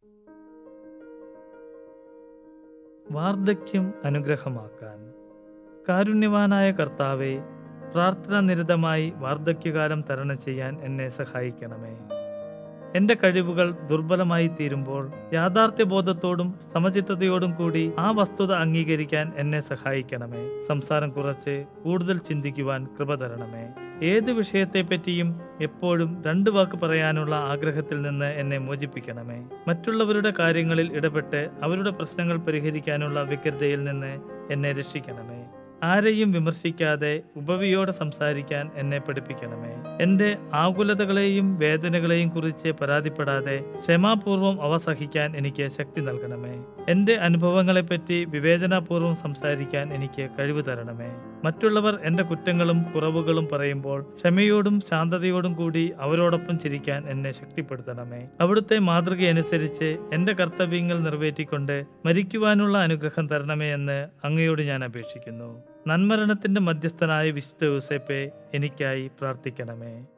വാർദ്ധക്യം അനുഗ്രഹമാക്കാൻ കാരുണ്യവാനായ കർത്താവെ പ്രാർത്ഥന നിരതമായി വാർദ്ധക്യകാലം തരണം ചെയ്യാൻ എന്നെ സഹായിക്കണമേ എന്റെ കഴിവുകൾ ദുർബലമായി തീരുമ്പോൾ യാഥാർത്ഥ്യബോധത്തോടും സമചിത്തതയോടും കൂടി ആ വസ്തുത അംഗീകരിക്കാൻ എന്നെ സഹായിക്കണമേ സംസാരം കുറച്ച് കൂടുതൽ ചിന്തിക്കുവാൻ കൃപ തരണമേ ഏത് വിഷയത്തെപ്പറ്റിയും എപ്പോഴും രണ്ട് വാക്ക് പറയാനുള്ള ആഗ്രഹത്തിൽ നിന്ന് എന്നെ മോചിപ്പിക്കണമേ മറ്റുള്ളവരുടെ കാര്യങ്ങളിൽ ഇടപെട്ട് അവരുടെ പ്രശ്നങ്ങൾ പരിഹരിക്കാനുള്ള വ്യഗ്രതയിൽ നിന്ന് എന്നെ രക്ഷിക്കണമേ ആരെയും വിമർശിക്കാതെ ഉപവിയോടെ സംസാരിക്കാൻ എന്നെ പഠിപ്പിക്കണമേ എന്റെ ആകുലതകളെയും വേദനകളെയും കുറിച്ച് പരാതിപ്പെടാതെ ക്ഷമാപൂർവം അവ സഹിക്കാൻ എനിക്ക് ശക്തി നൽകണമേ എന്റെ അനുഭവങ്ങളെപ്പറ്റി വിവേചനാപൂർവം സംസാരിക്കാൻ എനിക്ക് കഴിവ് തരണമേ മറ്റുള്ളവർ എന്റെ കുറ്റങ്ങളും കുറവുകളും പറയുമ്പോൾ ക്ഷമയോടും ശാന്തതയോടും കൂടി അവരോടൊപ്പം ചിരിക്കാൻ എന്നെ ശക്തിപ്പെടുത്തണമേ അവിടുത്തെ മാതൃകയനുസരിച്ച് എന്റെ കർത്തവ്യങ്ങൾ നിറവേറ്റിക്കൊണ്ട് മരിക്കുവാനുള്ള അനുഗ്രഹം തരണമേ എന്ന് അങ്ങയോട് ഞാൻ അപേക്ഷിക്കുന്നു നന്മരണത്തിന്റെ മധ്യസ്ഥനായ വിശുദ്ധ യൂസേപ്പെ എനിക്കായി പ്രാർത്ഥിക്കണമേ